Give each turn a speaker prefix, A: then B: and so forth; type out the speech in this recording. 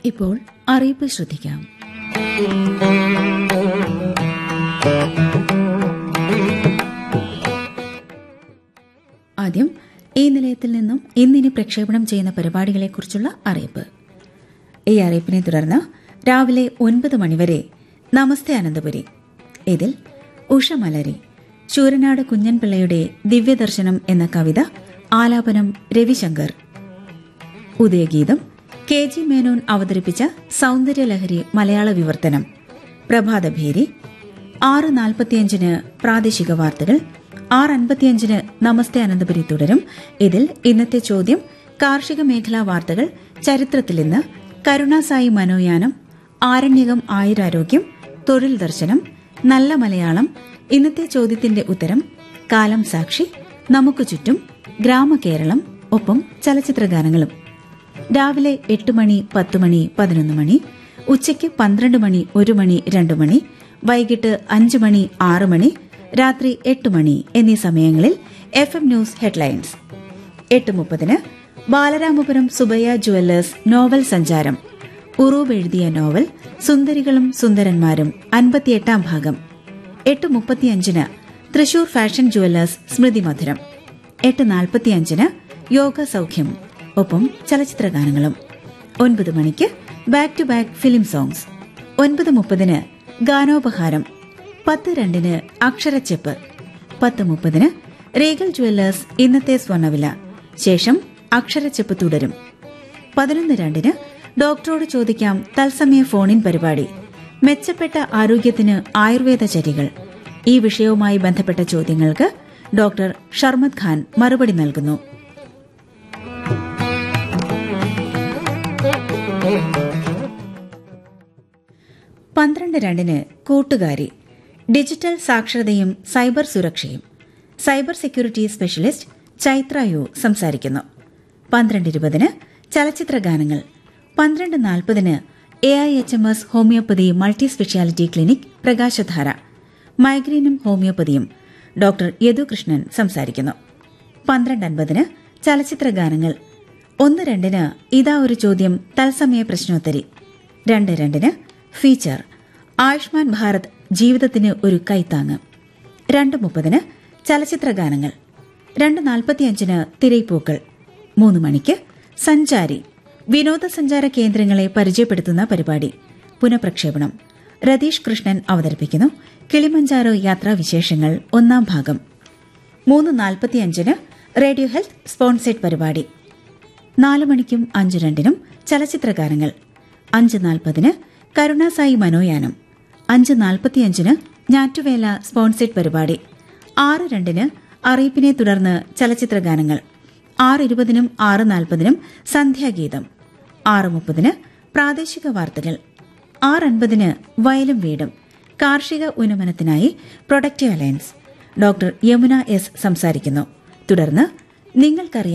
A: ഇപ്പോൾ അറിയിപ്പ് ശ്രദ്ധിക്കാം ആദ്യം ഈ നിലയത്തിൽ നിന്നും ഇന്നിനി പ്രക്ഷേപണം ചെയ്യുന്ന പരിപാടികളെക്കുറിച്ചുള്ള അറിയിപ്പ് ഈ അറിയിപ്പിനെ തുടർന്ന് രാവിലെ ഒൻപത് മണിവരെ നമസ്തേ അനന്തപുരി ഇതിൽ ഉഷ മലരി ശൂരനാട് കുഞ്ഞൻപിള്ളയുടെ ദിവ്യദർശനം എന്ന കവിത ആലാപനം രവിശങ്കർ ഉദയഗീതം കെ ജി മേനോൻ അവതരിപ്പിച്ച സൗന്ദര്യലഹരി മലയാള വിവർത്തനം പ്രഭാതഭേരി ആറ് നാൽപ്പത്തിയഞ്ചിന് പ്രാദേശിക വാർത്തകൾ ആറ് അൻപത്തിയഞ്ചിന് നമസ്തേ അനന്തപുരി തുടരും ഇതിൽ ഇന്നത്തെ ചോദ്യം കാർഷിക മേഖലാ വാർത്തകൾ ചരിത്രത്തിൽ ഇന്ന് കരുണാസായി മനോയാനം ആരണ്യകം ആയുരാരോഗ്യം തൊഴിൽ ദർശനം നല്ല മലയാളം ഇന്നത്തെ ചോദ്യത്തിന്റെ ഉത്തരം കാലം സാക്ഷി നമുക്ക് ചുറ്റും ഗ്രാമകേരളം ഒപ്പം ചലച്ചിത്ര ഗാനങ്ങളും രാവിലെ എട്ട് മണി പത്ത് മണി പതിനൊന്ന് മണി ഉച്ചയ്ക്ക് പന്ത്രണ്ട് മണി ഒരു മണി രണ്ട് മണി വൈകിട്ട് അഞ്ച് മണി ആറ് മണി രാത്രി എട്ട് മണി എന്നീ സമയങ്ങളിൽ എഫ് എം ന്യൂസ് ഹെഡ്ലൈൻസ് എട്ട് മുപ്പതിന് ബാലരാമപുരം സുബയ്യ ജുവല്ലേഴ്സ് നോവൽ സഞ്ചാരം ഉറൂബ് എഴുതിയ നോവൽ സുന്ദരികളും സുന്ദരന്മാരും അൻപത്തിയെട്ടാം ഭാഗം എട്ട് മുപ്പത്തിയഞ്ചിന് തൃശൂർ ഫാഷൻ ജുവല്ലേഴ്സ് സ്മൃതി മധുരം എട്ട് നാൽപ്പത്തിയഞ്ചിന് യോഗ സൗഖ്യം ഒപ്പം ചലച്ചിത്ര ഗാനങ്ങളും ഒൻപത് മണിക്ക് back to back film songs ഒൻപത് മുപ്പതിന് ഗാനോപഹാരം പത്ത് രണ്ടിന് അക്ഷരച്ചെപ്പ് പത്ത് മുപ്പതിന് റീഗൽ ജുവല്ലേഴ്സ് ഇന്നത്തെ സ്വർണ്ണവില ശേഷം അക്ഷരച്ചെപ്പ് തുടരും പതിനൊന്ന് രണ്ടിന് ഡോക്ടറോട് ചോദിക്കാം തത്സമയ ഫോണിൻ പരിപാടി മെച്ചപ്പെട്ട ആരോഗ്യത്തിന് ആയുർവേദ ചര്യകൾ ഈ വിഷയവുമായി ബന്ധപ്പെട്ട ചോദ്യങ്ങൾക്ക് ഡോക്ടർ ഷർമദ് ഖാൻ മറുപടി നൽകുന്നു പന്ത്രണ്ട് രണ്ടിന് കൂട്ടുകാരി ഡിജിറ്റൽ സാക്ഷരതയും സൈബർ സുരക്ഷയും cyber security specialist Chaithra U സംസാരിക്കുന്നു പന്ത്രണ്ട് ഇരുപതിന് ചലച്ചിത്ര ഗാനങ്ങൾ പന്ത്രണ്ട് നാൽപ്പതിന് A I H M S homeopathy multi speciality clinic പ്രകാശധാര മൈഗ്രെയിനും ഹോമിയോപ്പതിയും ഡോക്ടർ യദുകൃഷ്ണൻ സംസാരിക്കുന്നു പന്ത്രണ്ട് അൻപതിന് ചലച്ചിത്ര ഗാനങ്ങൾ ഒന്ന് രണ്ടിന് ഇതാ ഒരു ചോദ്യം തത്സമയ പ്രശ്നോത്തരി രണ്ട് രണ്ടിന് ഫീച്ചർ ആയുഷ്മാൻ ഭാരത് ജീവിതത്തിന് ഒരു കൈത്താങ്ങ് രണ്ട് മുപ്പതിന് ചലച്ചിത്ര ഗാനങ്ങൾ രണ്ട് നാൽപ്പത്തിയഞ്ചിന് തിരയിപ്പൂക്കൾ മൂന്ന് മണിക്ക് സഞ്ചാരി വിനോദസഞ്ചാര കേന്ദ്രങ്ങളെ പരിചയപ്പെടുത്തുന്ന പരിപാടി പുനഃപ്രക്ഷേപണം രതീഷ് കൃഷ്ണൻ അവതരിപ്പിക്കുന്നു കിളിമഞ്ചാരോ യാത്രാവിശേഷങ്ങൾ ഒന്നാം ഭാഗം മൂന്ന് നാൽപ്പത്തിയഞ്ചിന് റേഡിയോ ഹെൽത്ത് സ്പോൺസേഡ് പരിപാടി നാല് മണിക്കും അഞ്ച് രണ്ടിനും ചലച്ചിത്ര ഗാനങ്ങൾ അഞ്ച് നാൽപ്പതിന് കരുണാസായി മനോയാനം അഞ്ച് നാൽപ്പത്തിയഞ്ചിന് ഞാറ്റുവേല സ്പോൺസേഡ് പരിപാടി ആറ് രണ്ടിന് അറിയിപ്പിനെ തുടർന്ന് ചലച്ചിത്ര ഗാനങ്ങൾ ആറ് ഇരുപതിനും ആറ് നാൽപ്പതിനും സന്ധ്യാഗീതം ആറ് മുപ്പതിന് പ്രാദേശിക വാർത്തകൾ ആറ് അൻപതിന് വയലും വീടും കാർഷിക ഉന്നമനത്തിനായി productive alliance doctor Yamuna S സംസാരിക്കുന്നു തുടർന്ന് നിങ്ങൾക്കറിയാം